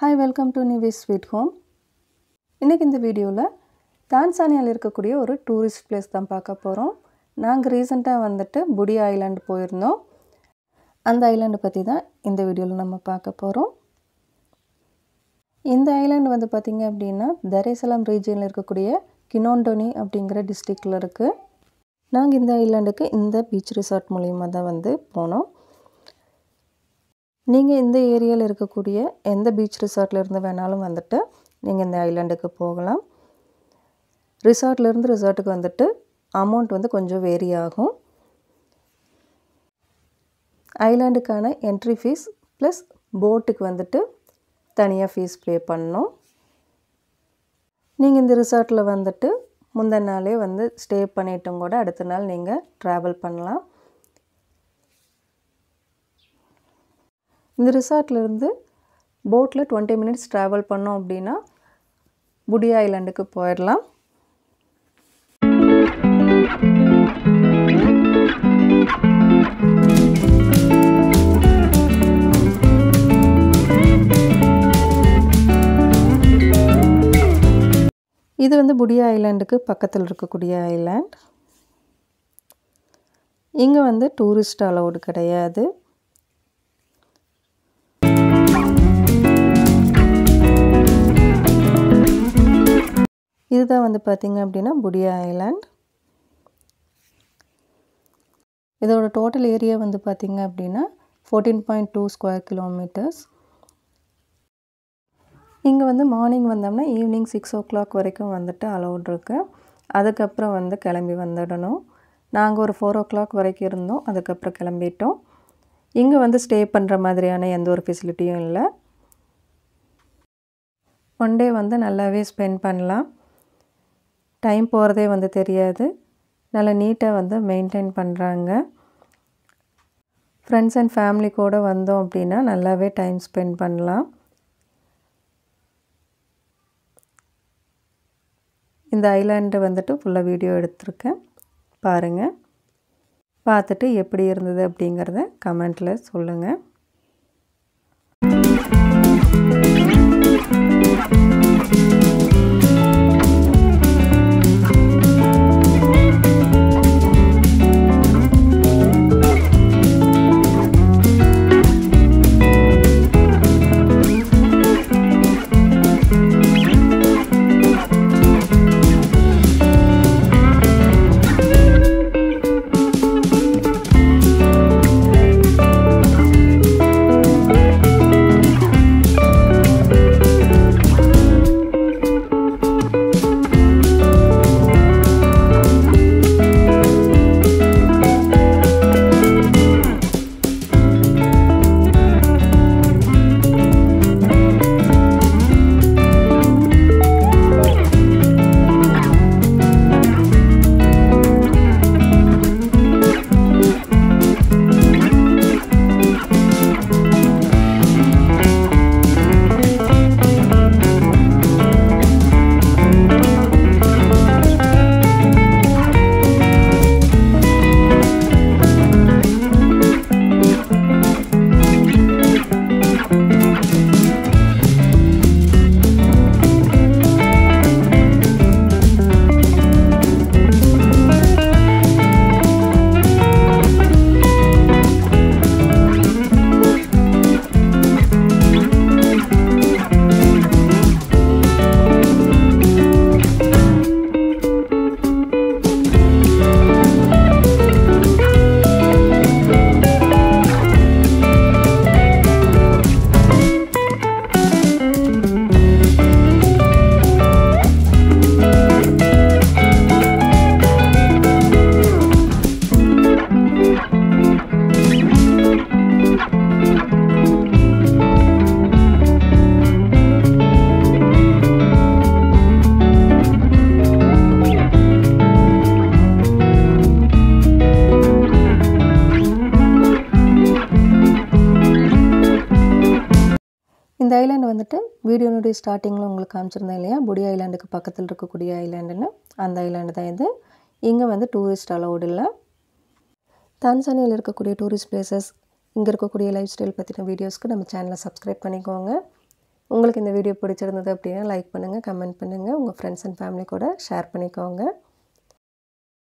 hi welcome to Nivi sweet home இன்றைக்கி இந்த வீடியோவில் தான்சானியாவில் இருக்கக்கூடிய ஒரு டூரிஸ்ட் பிளேஸ் தான் பார்க்க போகிறோம் நாங்கள் ரீசெண்டாக வந்துட்டு புடி ஐலாண்டு போயிருந்தோம் அந்த ஐலாண்டை பற்றி தான் இந்த வீடியோவில் நம்ம பார்க்க போகிறோம் இந்த ஐலாண்டு வந்து பார்த்திங்க அப்படின்னா தரேசலாம் ரீஜியனில் இருக்கக்கூடிய கினோண்டோனி அப்படிங்கிற டிஸ்ட்ரிக்டில் இருக்குது நாங்கள் இந்த ஐலாண்டுக்கு இந்த பீச் ரிசார்ட் மூலிமா தான் வந்து போனோம் நீங்கள் இந்த ஏரியாவில் இருக்கக்கூடிய எந்த பீச் ரிசார்ட்டில் இருந்து வேணாலும் வந்துட்டு நீங்கள் இந்த ஐலாண்டுக்கு போகலாம் ரிசார்ட்லேருந்து ரிசார்ட்டுக்கு வந்துட்டு அமௌண்ட் வந்து கொஞ்சம் வேரி ஆகும் ஐலாண்டுக்கான என்ட்ரி ஃபீஸ் ப்ளஸ் போட்டுக்கு வந்துட்டு தனியாக ஃபீஸ் ப்ளே பண்ணணும் நீங்கள் இந்த ரிசார்ட்டில் வந்துட்டு முந்தின நாளே வந்து ஸ்டே பண்ணிட்டும் கூட அடுத்த நாள் நீங்கள் ட்ராவல் பண்ணலாம் இந்த ரிசார்ட்லேருந்து போட்டில் டுவெண்ட்டி மினிட்ஸ் ட்ராவல் பண்ணோம் அப்படின்னா புடி ஐலாண்டுக்கு போயிடலாம் இது வந்து புடியா ஐலாண்டுக்கு பக்கத்தில் இருக்கக்கூடிய ஐலாண்ட் இங்கே வந்து டூரிஸ்ட் அலௌடு கிடையாது இதுதான் வந்து பார்த்திங்க அப்படின்னா புடியா ஐலாண்ட் இதோட டோட்டல் ஏரியா வந்து பார்த்திங்க அப்படின்னா fourteen point two square kilometres இங்கே வந்து மார்னிங் வந்தோம்னா ஈவினிங் சிக்ஸ் ஓ கிளாக் வரைக்கும் வந்துட்டு அலௌட் இருக்கு அதுக்கப்புறம் வந்து கிளம்பி வந்துடணும் நாங்கள் ஒரு ஃபோர் ஓ கிளாக் வரைக்கும் இருந்தோம் அதுக்கப்புறம் கிளம்பிட்டோம் இங்கே வந்து ஸ்டே பண்ணுற மாதிரியான எந்த ஒரு ஃபெசிலிட்டியும் இல்லை ஒன் டே வந்து நல்லாவே ஸ்பெண்ட் பண்ணலாம் டைம் போகிறதே வந்து தெரியாது நல்லா நீட்டாக வந்து மெயின்டைன் பண்ணுறாங்க ஃப்ரெண்ட்ஸ் அண்ட் ஃபேமிலி கூட வந்தோம் அப்படின்னா நல்லாவே டைம் ஸ்பெண்ட் பண்ணலாம் இந்த ஐலாண்டு வந்துட்டு ஃபுல்லாக வீடியோ எடுத்திருக்கேன் பாருங்கள் பார்த்துட்டு எப்படி இருந்தது அப்படிங்கிறத கமெண்ட்டில் சொல்லுங்கள் இந்த ஐலாண்டு வந்துட்டு வீடியோனுடைய ஸ்டார்டிங்கில் உங்களுக்கு காமிச்சிருந்தேன் இல்லையா புடி ஐலாண்டுக்கு பக்கத்தில் இருக்கக்கூடிய ஐலாண்டுன்னு அந்த ஐலாண்டு தான் இது இங்கே வந்து டூரிஸ்ட் அலௌடு இல்லை தான்சானியில் இருக்கக்கூடிய டூரிஸ்ட் பிளேசஸ் இங்கே இருக்கக்கூடிய லைஃப் ஸ்டைல் பற்றின வீடியோஸ்க்கு நம்ம சேனலை சப்ஸ்கிரைப் பண்ணிக்கோங்க உங்களுக்கு இந்த வீடியோ பிடிச்சிருந்தது அப்படின்னா லைக் பண்ணுங்கள் கமெண்ட் பண்ணுங்கள் உங்கள் ஃப்ரெண்ட்ஸ் அண்ட் ஃபேமிலி கூட ஷேர் பண்ணிக்கோங்க